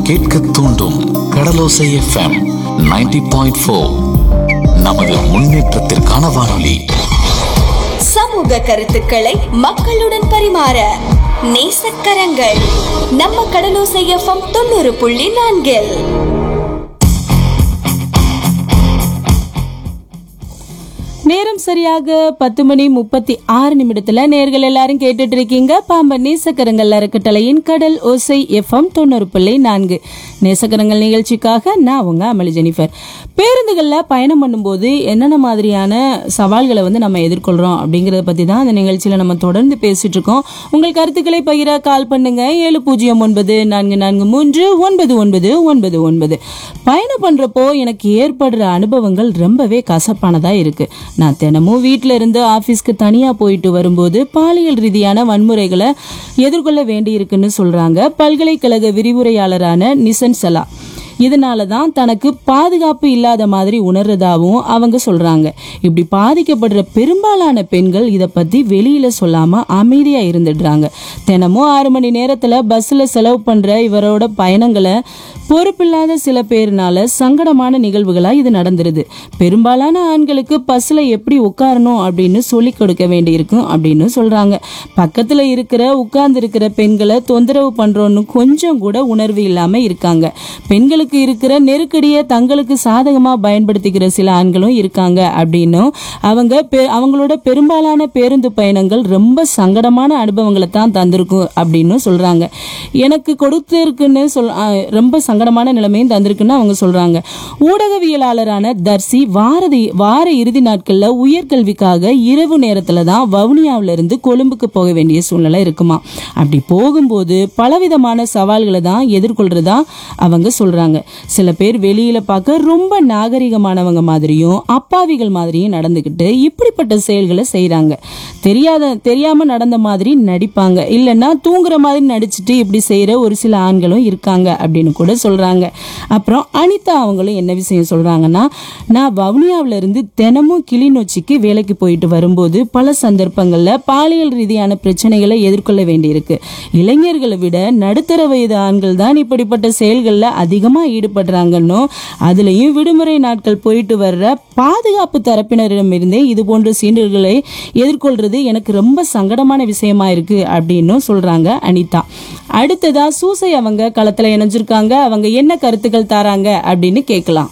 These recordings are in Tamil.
கேட்க தூண்டும் கடலோசை எஃப்எம் 90.4 பாயிண்ட் ஃபோர் நமது முன்னேற்றத்திற்கான வானொலி சமூக கருத்துக்களை மக்களுடன் பரிமாற நேசக்கரங்கள் நம்ம கடலோசை எஃப்எம் தொண்ணூறு புள்ளி நான்கில் நேரம் சரியாக பத்து மணி முப்பத்தி ஆறு நிமிடத்துல நேர்கள் எல்லாரும் கேட்டுட்டு இருக்கீங்க பாம்பன் நேசக்கரங்கள் அறக்கட்டளையின் கடல் ஓசை எஃப்எம் தொண்ணூறு புள்ளி நான்கு நேசக்கரங்கள் நிகழ்ச்சிக்காக நான் உங்க அமளி ஜெனிஃபர் பேருந்துகள்ல பயணம் பண்ணும்போது என்னென்ன மாதிரியான சவால்களை வந்து நம்ம எதிர்கொள்றோம் அப்படிங்கறத பத்தி தான் அந்த நிகழ்ச்சியில நம்ம தொடர்ந்து பேசிட்டு இருக்கோம் உங்கள் கருத்துக்களை பகிர கால் பண்ணுங்க ஏழு பூஜ்ஜியம் ஒன்பது நான்கு நான்கு மூன்று ஒன்பது ஒன்பது ஒன்பது ஒன்பது பயணம் பண்றப்போ எனக்கு ஏற்படுற அனுபவங்கள் ரொம்பவே கசப்பானதா இருக்கு நான் தினமும் வீட்டில இருந்து ஆபீஸ்க்கு தனியா போயிட்டு வரும்போது பாலியல் ரீதியான வன்முறைகளை எதிர்கொள்ள வேண்டியிருக்குன்னு சொல்றாங்க பல்கலைக்கழக விரிவுரையாளரான நிசன் சலா இதனால தான் தனக்கு பாதுகாப்பு இல்லாத மாதிரி உணர்றதாவும் அவங்க சொல்றாங்க இப்படி பாதிக்கப்படுற பெரும்பாலான பெண்கள் இத பத்தி வெளியில சொல்லாம அமைதியா இருந்துடுறாங்க தினமும் ஆறு மணி நேரத்துல பஸ்ல செலவு பண்ற இவரோட பயணங்களை பொறுப்பில்லாத சில பேர்னால சங்கடமான நிகழ்வுகளா இது நடந்துருது பெரும்பாலான ஆண்களுக்கு பஸ்ல எப்படி உட்காரணும் அப்படின்னு சொல்லி கொடுக்க வேண்டியிருக்கும் அப்படின்னு சொல்றாங்க பக்கத்துல இருக்கிற உட்கார்ந்து இருக்கிற பெண்களை தொந்தரவு பண்றோன்னு கொஞ்சம் கூட உணர்வு இல்லாம இருக்காங்க பெண்களுக்கு இருக்கிற நெருக்கடியை தங்களுக்கு சாதகமா பயன்படுத்திக்கிற சில ஆண்களும் இருக்காங்க அப்படின்னும் அவங்க பெ- அவங்களோட பெரும்பாலான பேருந்து பயணங்கள் ரொம்ப சங்கடமான அனுபவங்களை தான் தந்திருக்கும் அப்படின்னு சொல்றாங்க எனக்கு கொடுத்திருக்குன்னு சொல் ஆ, ரொம்ப சங்கடமான நிலைமையும் தந்திருக்குன்னு அவங்க சொல்றாங்க ஊடகவியலாளரான தர்சி வாரதி வார இறுதி நாட்கள்ல உயர்கல்விக்காக இரவு நேரத்துல தான் வவுனியாவில இருந்து கொழும்புக்கு போக வேண்டிய சூழ்நிலை இருக்குமா அப்படி போகும்போது பலவிதமான சவால்களை தான் எதிர்கொள்றதா அவங்க சொல்றாங்க சில பேர் வெளியில பார்க்க ரொம்ப நாகரிகமானவங்க மாதிரியும் அப்பாவிகள் மாதிரியும் நடந்துக்கிட்டு இப்படிப்பட்ட செயல்களை செய்றாங்க தெரியாத தெரியாம நடந்த மாதிரி நடிப்பாங்க இல்லைன்னா தூங்குற மாதிரி நடிச்சிட்டு இப்படி செய்யற ஒரு சில ஆண்களும் இருக்காங்க அப்படின்னு கூட சொல்றாங்க அப்புறம் அனிதா அவங்களும் என்ன விஷயம் சொல்றாங்கன்னா நான் வவுனியாவில இருந்து தினமும் கிளிநொச்சிக்கு வேலைக்கு போயிட்டு வரும்போது பல சந்தர்ப்பங்கள்ல பாலியல் ரீதியான பிரச்சனைகளை எதிர்கொள்ள வேண்டியிருக்கு இளைஞர்களை விட நடுத்தர வயது ஆண்கள் தான் இப்படிப்பட்ட செயல்கள்ல அதிகமா ஈடுபடுறாங்கன்னு அதுலயும் விடுமுறை நாட்கள் போயிட்டு வர்ற பாதுகாப்பு தரப்பினரிடமிருந்தே இது போன்ற சீண்டல்களை எதிர்கொள்றது எனக்கு ரொம்ப சங்கடமான விஷயமா இருக்கு அப்படின்னு சொல்றாங்க அனிதா அடுத்ததா சூசை அவங்க களத்துல இணைஞ்சிருக்காங்க அவங்க என்ன கருத்துக்கள் தராங்க அப்படின்னு கேட்கலாம்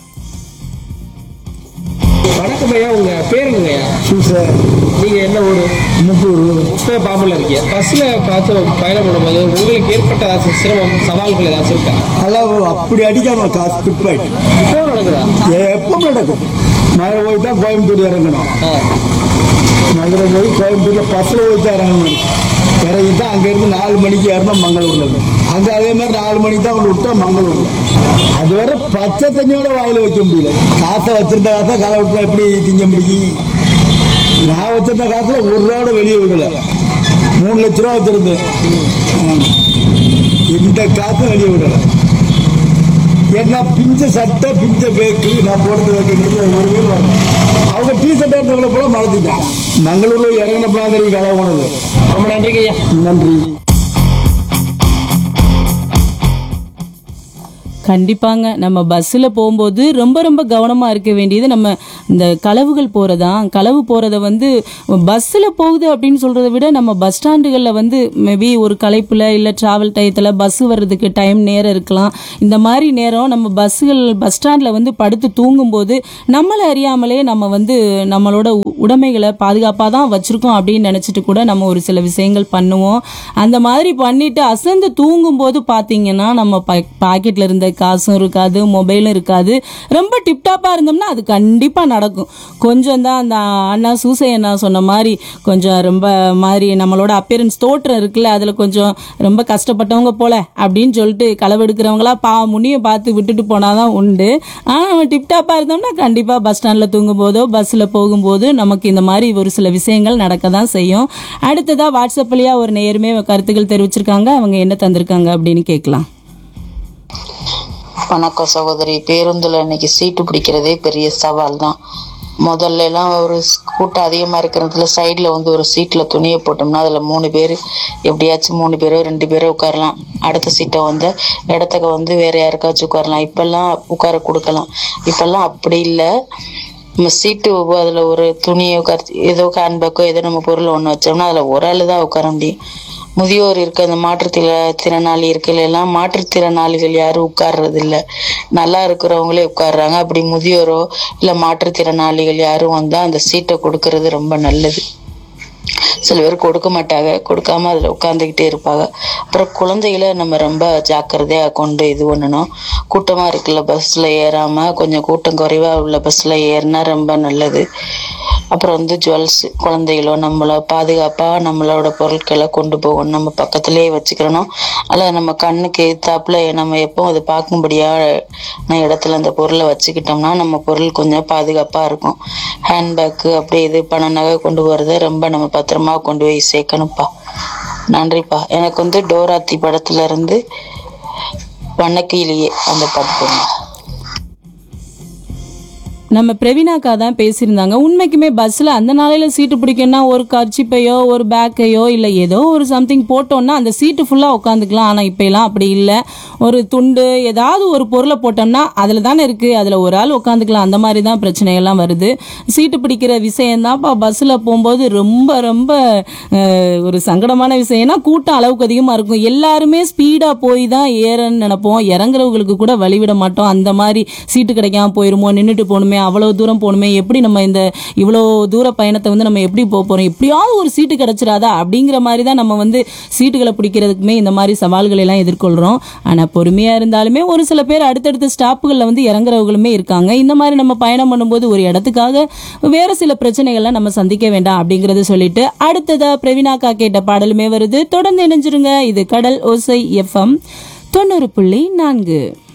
வணக்கம் ஐயா உங்க பேருங்க ஐயா சூசர் நீங்க என்ன ஊரு முக்கூர் இப்போ பாம்புல இருக்கீங்க பஸ்ல பார்த்து பயணம் பண்ணும்போது உங்களுக்கு ஏற்பட்ட ஏதாச்சும் சிரமம் சவால்கள் ஏதாச்சும் இருக்கா அதெல்லாம் அப்படி அடிக்காம காசு ஸ்கிப் ஆயிட்டு இப்போ நடக்குதா எப்போ நடக்கும் மதுரை போய் தான் கோயம்புத்தூர் இறங்கணும் ஆ. மதுரை போய் கோயம்புத்தூர்ல பஸ்ஸில் போய் தான் இறங்கணும் இறங்கி தான் அங்கேருந்து நாலு மணிக்கு ஏறணும் மங்களூர்ல இருந்து அங்கே அதே மாதிரி நாலு மணிக்கு தான் கொண்டு விட்டா மங்களூர்ல அது வரை பச்சை தண்ணியோட வாயில வைக்க முடியல காசை வச்சிருந்த காசை காலை விட்டா எப்படி திங்க முடியும் நான் வச்சிருந்த காசுல ஒரு ரூபாவோட வெளியே விடல மூணு லட்ச ரூபா வச்சிருந்தேன் ஆமா. இந்த காசை வெளியே விடல ஏன்னா பிஞ்ச சட்டை பிஞ்ச பேக்கு நான் போடுறது வைக்கிறது ஒரு வீடு வரும் அவங்க டீ ஷர்ட் எடுத்தவங்களை போல மறந்துட்டான் மங்களூர்ல இறங்கின மாதிரி கதை போனது ரொம்ப நன்றிங்க ஐயா நன்றி கண்டிப்பாங்க நம்ம பஸ்ஸில் போகும்போது ரொம்ப ரொம்ப கவனமாக இருக்க வேண்டியது நம்ம இந்த களவுகள் போகிறதா களவு போகிறத வந்து பஸ்ஸில் போகுது அப்படின்னு சொல்கிறத விட நம்ம பஸ் ஸ்டாண்டுகளில் வந்து மேபி ஒரு களைப்பில் இல்லை ட்ராவல் டயத்தில் பஸ் வர்றதுக்கு டைம் நேரம் இருக்கலாம் இந்த மாதிரி நேரம் நம்ம பஸ்ஸுகள் பஸ் ஸ்டாண்டில் வந்து படுத்து தூங்கும்போது நம்மளை அறியாமலே நம்ம வந்து நம்மளோட உ- உடைமைகளை பாதுகாப்பாக தான் வச்சுருக்கோம் அப்படின்னு நினச்சிட்டு கூட நம்ம ஒரு சில விஷயங்கள் பண்ணுவோம் அந்த மாதிரி பண்ணிட்டு அசந்து தூங்கும்போது பார்த்தீங்கன்னா நம்ம பாக்கெட்டில் இருந்த காசும் இருக்காது மொபைலும் இருக்காது ரொம்ப டிப்டாப்பாக இருந்தோம்னா அது கண்டிப்பாக நடக்கும் கொஞ்சம் தான் அந்த அண்ணா சூசை அண்ணா சொன்ன மாதிரி கொஞ்சம் ரொம்ப மாதிரி நம்மளோட அப்பியரன்ஸ் தோற்றம் இருக்குல்ல அதில் கொஞ்சம் ரொம்ப கஷ்டப்பட்டவங்க போல அப்படின்னு சொல்லிட்டு களவெடுக்கிறவங்களா பா முன்னியை பார்த்து விட்டுட்டு போனாதான் உண்டு ஆனால் நம்ம டிப்டாப்பாக இருந்தோம்னா கண்டிப்பாக பஸ் ஸ்டாண்டில் தூங்கும்போதோ பஸ்ஸில் போகும்போது நமக்கு இந்த மாதிரி ஒரு சில விஷயங்கள் நடக்க தான் செய்யும் அடுத்ததாக வாட்ஸ்அப்லேயே ஒரு நேருமே கருத்துக்கள் தெரிவிச்சிருக்காங்க அவங்க என்ன தந்திருக்காங்க அப்படின்னு கேட்கலாம் வணக்கம் சகோதரி பேருந்துல இன்னைக்கு சீட்டு பிடிக்கிறதே பெரிய சவால் தான் முதல்ல எல்லாம் ஒரு ஸ்கூ- கூட்டம் அதிகமாக இருக்கிறதுல சைடில் வந்து ஒரு சீட்டில் துணியை போட்டோம்னா அதில் மூணு பேர் எப்படியாச்சும் மூணு பேரோ ரெண்டு பேரோ உட்காரலாம் அடுத்த சீட்டை வந்து இடத்துக்கு வந்து வேற யாருக்காச்சும் உட்காரலாம் இப்பெல்லாம் உட்கார கொடுக்கலாம் இப்பெல்லாம் அப்படி இல்லை நம்ம சீட்டு அதில் ஒரு துணியை உட்கார ஏதோ ஹேண்ட்பேக்கோ ஏதோ நம்ம பொருள் ஒன்று வச்சோம்னா அதில் ஒரு ஆள் தான் உட்கார முடியும் முதியோர் இருக்க அந்த மாற்றுத்திற திறனாளி இருக்கையில எல்லாம் மாற்றுத்திறனாளிகள் யாரும் உட்கார்றது இல்ல நல்லா இருக்கிறவங்களே உட்கார்றாங்க அப்படி முதியோரோ இல்ல மாற்றுத்திறனாளிகள் யாரும் வந்தா அந்த சீட்டை கொடுக்கறது ரொம்ப நல்லது சில பேர் கொடுக்க மாட்டாங்க கொடுக்காம அதில் உட்காந்துக்கிட்டே இருப்பாங்க அப்புறம் குழந்தைகளை நம்ம ரொம்ப ஜாக்கிரதையாக கொண்டு இது பண்ணணும் கூட்டமாக இருக்குல்ல பஸ்ஸில் ஏறாமல் கொஞ்சம் கூட்டம் குறைவாக உள்ள பஸ்ஸில் ஏறினா ரொம்ப நல்லது அப்புறம் வந்து ஜுவல்ஸ் குழந்தைகளோ நம்மள பாதுகாப்பாக நம்மளோட பொருட்களை கொண்டு போகணும் நம்ம பக்கத்துலேயே வச்சுக்கிறணும் அதில் நம்ம கண்ணுக்கு எத்தாப்புல நம்ம எப்போ அதை பார்க்கும்படியான இடத்துல அந்த பொருளை வச்சுக்கிட்டோம்னா நம்ம பொருள் கொஞ்சம் பாதுகாப்பாக இருக்கும் ஹேண்ட்பேக்கு அப்படி இது பண நகை கொண்டு போகிறத ரொம்ப நம்ம பத்திரமா கொண்டு போய் சேர்க்கணும்ப்பா நன்றிப்பா எனக்கு வந்து டோராத்தி படத்துல இருந்து வண்ணக்கிளியே அந்த பாட்டு போடுங்க நம்ம பிரவீனாக்கா தான் பேசியிருந்தாங்க உண்மைக்குமே பஸ்ஸில் அந்த நாளையில் சீட்டு பிடிக்கணும்னா ஒரு கர்ச்சிப்பையோ ஒரு பேக்கையோ இல்லை ஏதோ ஒரு சம்திங் போட்டோம்னா அந்த சீட்டு ஃபுல்லாக உட்காந்துக்கலாம் ஆனால் இப்போலாம் அப்படி இல்லை ஒரு துண்டு ஏதாவது ஒரு பொருளை போட்டோம்னா அதில் தானே இருக்குது அதில் ஒரு ஆள் உட்காந்துக்கலாம் அந்த மாதிரி தான் பிரச்சனைகள்லாம் வருது சீட்டு பிடிக்கிற விஷயம்தான்ப்பா பஸ்ஸில் போகும்போது ரொம்ப ரொம்ப அஹ், ஒரு சங்கடமான விஷயம்னா கூட்டம் அளவுக்கு அதிகமாக இருக்கும் எல்லாருமே ஸ்பீடாக போய் தான் ஏறன்னு நினைப்போம் இறங்குறவங்களுக்கு கூட வழிவிட மாட்டோம் அந்த மாதிரி சீட்டு கிடைக்காம போயிருமோ நின்றுட்டு போகணுமே அவ்வளோ தூரம் போகணுமே எப்படி நம்ம இந்த இவ்வளோ தூர பயணத்தை வந்து நம்ம எப்படி போக போகிறோம் எப்படியாவது ஒரு சீட்டு கிடைச்சிடாதா அப்படிங்கிற மாதிரி தான் நம்ம வந்து சீட்டுகளை பிடிக்கிறதுக்குமே இந்த மாதிரி சவால்களை எல்லாம் எதிர்கொள்கிறோம் ஆனால் பொறுமையாக இருந்தாலுமே ஒரு சில பேர் அடுத்தடுத்த ஸ்டாப்புகளில் வந்து இறங்குறவங்களுமே இருக்காங்க இந்த மாதிரி நம்ம பயணம் பண்ணும்போது ஒரு இடத்துக்காக வேறு சில பிரச்சனைகள்லாம் நம்ம சந்திக்க வேண்டாம் அப்படிங்கறத சொல்லிட்டு அடுத்ததா பிரவீனாக்கா கேட்ட பாடலுமே வருது தொடர்ந்து இணைஞ்சிருங்க இது கடல் ஓசை எஃப்எம் தொண்ணூறு புள்ளி நான்கு